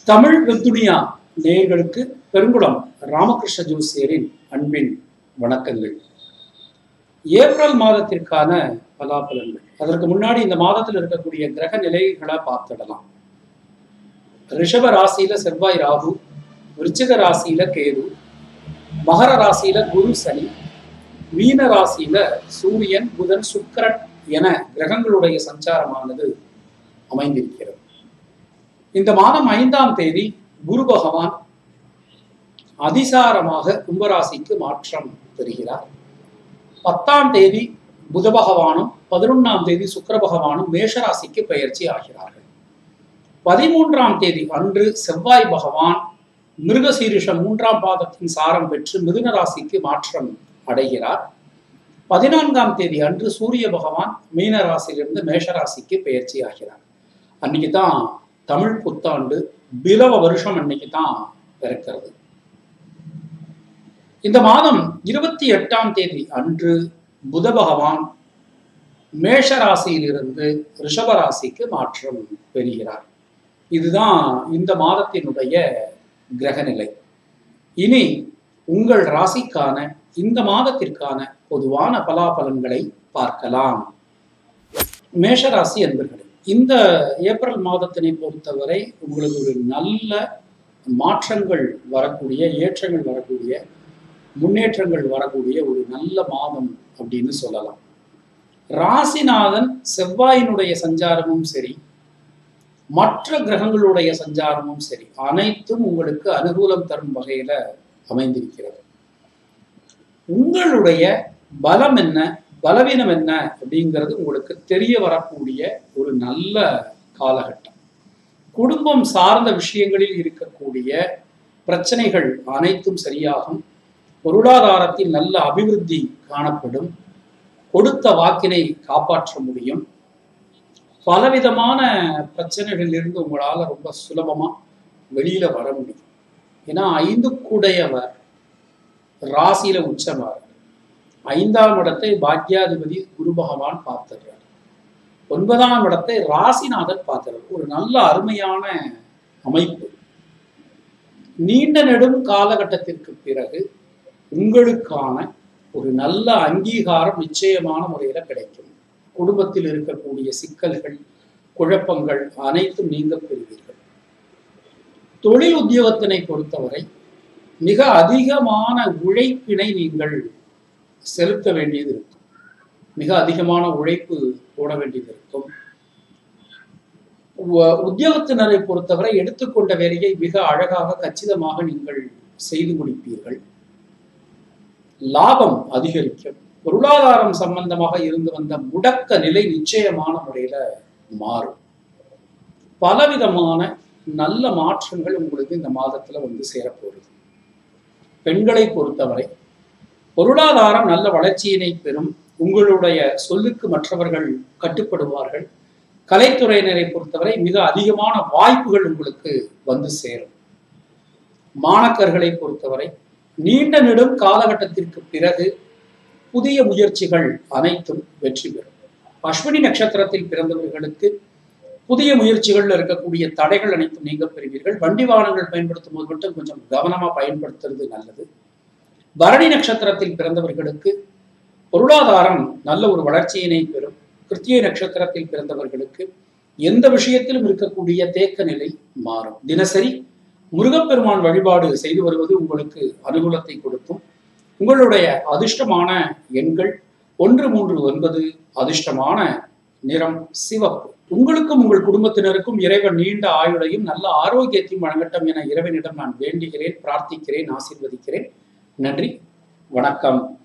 தமிழ் வெத்துனியா நேயர்களுக்கு பெருங்குளம் ராமகிருஷ்ண ஜோசியரின் அன்பின் வணக்கங்கள் ஏப்ரல் மாதத்திற்கான பலாபலன்கள் அதற்கு முன்னாடி இந்த மாதத்தில் இருக்கக்கூடிய கிரக நிலைகளை பார்த்துடலாம் ரிஷப ராசியில செவ்வாய் ராகு விருச்சிக ராசியில கேது மகர ராசியில குரு சனி மீன ராசியில சூரியன் புதன் சுக்கிரன் என கிரகங்களுடைய சஞ்சாரமானது அமைந்திருக்கிறது இந்த மாதம் ஐந்தாம் தேதி குரு பகவான் அதிசாரமாக கும்பராசிக்கு மாற்றம் பெறுகிறார் பத்தாம் தேதி புத பகவானும் பதினொன்றாம் தேதி சுக்கிர பகவானும் மேஷராசிக்கு பெயர்ச்சி ஆகிறார்கள் பதிமூன்றாம் தேதி அன்று செவ்வாய் பகவான் மிருகசீரிஷம் மூன்றாம் பாதத்தின் சாரம் பெற்று மிதுன ராசிக்கு மாற்றம் அடைகிறார் பதினான்காம் தேதி அன்று சூரிய பகவான் மீன ராசியிலிருந்து மேஷராசிக்கு பெயர்ச்சி ஆகிறார் அன்னைக்கு தான் தமிழ் புத்தாண்டு பிலவ வருஷம் அன்னைக்கு தான் பிறக்கிறது இந்த மாதம் இருபத்தி எட்டாம் தேதி அன்று புத பகவான் மேஷ ராசியிலிருந்து ரிஷப ராசிக்கு மாற்றம் பெறுகிறார் இதுதான் இந்த மாதத்தினுடைய கிரகநிலை இனி உங்கள் ராசிக்கான இந்த மாதத்திற்கான பொதுவான பலாபலன்களை பார்க்கலாம் மேஷராசி என்பர்களே இந்த ஏப்ரல் மாதத்தினை பொறுத்தவரை உங்களுக்கு ஒரு நல்ல மாற்றங்கள் வரக்கூடிய ஏற்றங்கள் வரக்கூடிய முன்னேற்றங்கள் வரக்கூடிய ஒரு நல்ல மாதம் அப்படின்னு சொல்லலாம் ராசிநாதன் செவ்வாயினுடைய சஞ்சாரமும் சரி மற்ற கிரகங்களுடைய சஞ்சாரமும் சரி அனைத்தும் உங்களுக்கு அனுகூலம் தரும் வகையில அமைந்திருக்கிறது உங்களுடைய பலம் என்ன பலவீனம் என்ன அப்படிங்கிறது உங்களுக்கு தெரிய வரக்கூடிய ஒரு நல்ல காலகட்டம் குடும்பம் சார்ந்த விஷயங்களில் இருக்கக்கூடிய பிரச்சனைகள் அனைத்தும் சரியாகும் பொருளாதாரத்தில் நல்ல அபிவிருத்தி காணப்படும் கொடுத்த வாக்கினை காப்பாற்ற முடியும் பலவிதமான பிரச்சனைகளிலிருந்து உங்களால் ரொம்ப சுலபமா வெளியில வர முடியும் ஏன்னா ஐந்து கூடையவர் ராசியில உச்சமார் ஐந்தாம் இடத்தை பாக்யாதிபதி குரு பகவான் பார்த்துடுறார் ஒன்பதாம் இடத்தை ராசிநாதன் பார்த்துறார் ஒரு நல்ல அருமையான அமைப்பு நீண்ட நெடும் காலகட்டத்திற்கு பிறகு உங்களுக்கான ஒரு நல்ல அங்கீகாரம் நிச்சயமான முறையில கிடைக்கும் குடும்பத்தில் இருக்கக்கூடிய சிக்கல்கள் குழப்பங்கள் அனைத்தும் நீங்க பெறுவீர்கள் தொழில் உத்தியோகத்தினை பொறுத்தவரை மிக அதிகமான உழைப்பினை நீங்கள் செலுத்த வேண்டியது இருக்கும் மிக அதிகமான உழைப்பு போட வேண்டியது இருக்கும் உத்தியோகத்தினரை பொறுத்தவரை எடுத்துக்கொண்ட வேலையை மிக அழகாக கச்சிதமாக நீங்கள் செய்து முடிப்பீர்கள் லாபம் அதிகரிக்கும் பொருளாதாரம் சம்பந்தமாக இருந்து வந்த முடக்க நிலை நிச்சயமான முறையில மாறும் பலவிதமான நல்ல மாற்றங்கள் உங்களுக்கு இந்த மாதத்துல வந்து சேரப்போகுது பெண்களை பொறுத்தவரை பொருளாதாரம் நல்ல வளர்ச்சியினை பெறும் உங்களுடைய சொல்லுக்கு மற்றவர்கள் கட்டுப்படுவார்கள் கலைத்துறையினரை பொறுத்தவரை மிக அதிகமான வாய்ப்புகள் உங்களுக்கு வந்து சேரும் மாணக்கர்களை பொறுத்தவரை நீண்ட நெடும் காலகட்டத்திற்கு பிறகு புதிய முயற்சிகள் அனைத்தும் வெற்றி பெறும் அஸ்வினி நட்சத்திரத்தில் பிறந்தவர்களுக்கு புதிய முயற்சிகள் இருக்கக்கூடிய தடைகள் அனைத்தும் நீங்க பெறுவீர்கள் வண்டி வாகனங்கள் பயன்படுத்தும் போது மட்டும் கொஞ்சம் கவனமா பயன்படுத்துறது நல்லது பரணி நட்சத்திரத்தில் பிறந்தவர்களுக்கு பொருளாதாரம் நல்ல ஒரு வளர்ச்சியினை பெறும் கிருத்திய நட்சத்திரத்தில் பிறந்தவர்களுக்கு எந்த விஷயத்திலும் இருக்கக்கூடிய தேக்க நிலை மாறும் தினசரி முருகப்பெருமான் வழிபாடு செய்து வருவது உங்களுக்கு அனுகூலத்தை கொடுக்கும் உங்களுடைய அதிர்ஷ்டமான எண்கள் ஒன்று மூன்று ஒன்பது அதிர்ஷ்டமான நிறம் சிவப்பு உங்களுக்கும் உங்கள் குடும்பத்தினருக்கும் இறைவன் நீண்ட ஆயுளையும் நல்ல ஆரோக்கியத்தையும் வழங்கட்டும் என இறைவனிடம் நான் வேண்டுகிறேன் பிரார்த்திக்கிறேன் ஆசீர்வதிக்கிறேன் நன்றி வணக்கம்